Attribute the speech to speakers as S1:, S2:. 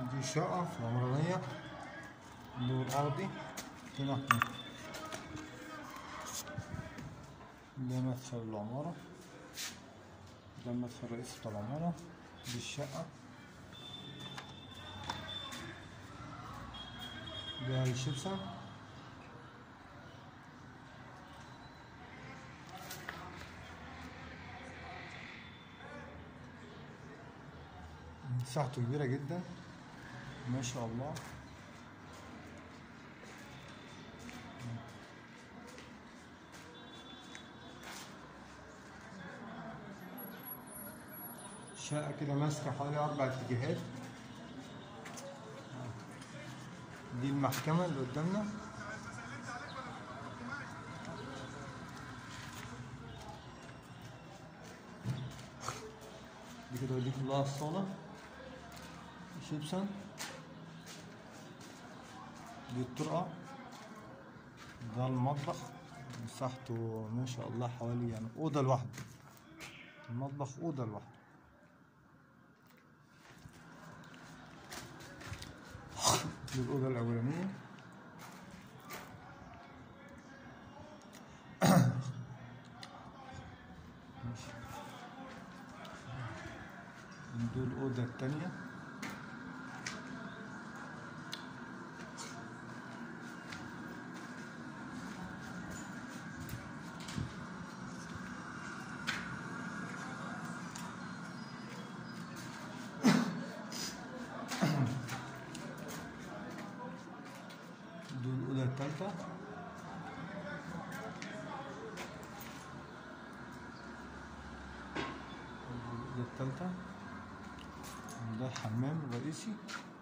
S1: دي شقة في العمرانية دور أرضي هنا ده مدخل العمارة ده المدخل الرئيسي بتاع العمارة دي الشقة ده الشبسة مساحته كبيرة جدا ما شاء الله شقة كده ماسكة حوالي أربع اتجاهات دي المحكمة اللي قدامنا دي كده دي كلها الصالة شيبسون دي الطرقة ده المطبخ مساحته ما شاء الله حوالي يعني أوضة لوحده المطبخ أوضة لوحده دي الأوضة الأولانية ماشي. دي الأوضة التانية دي الأوضة التالتة دي الأوضة التالتة ده الحمام الرئيسي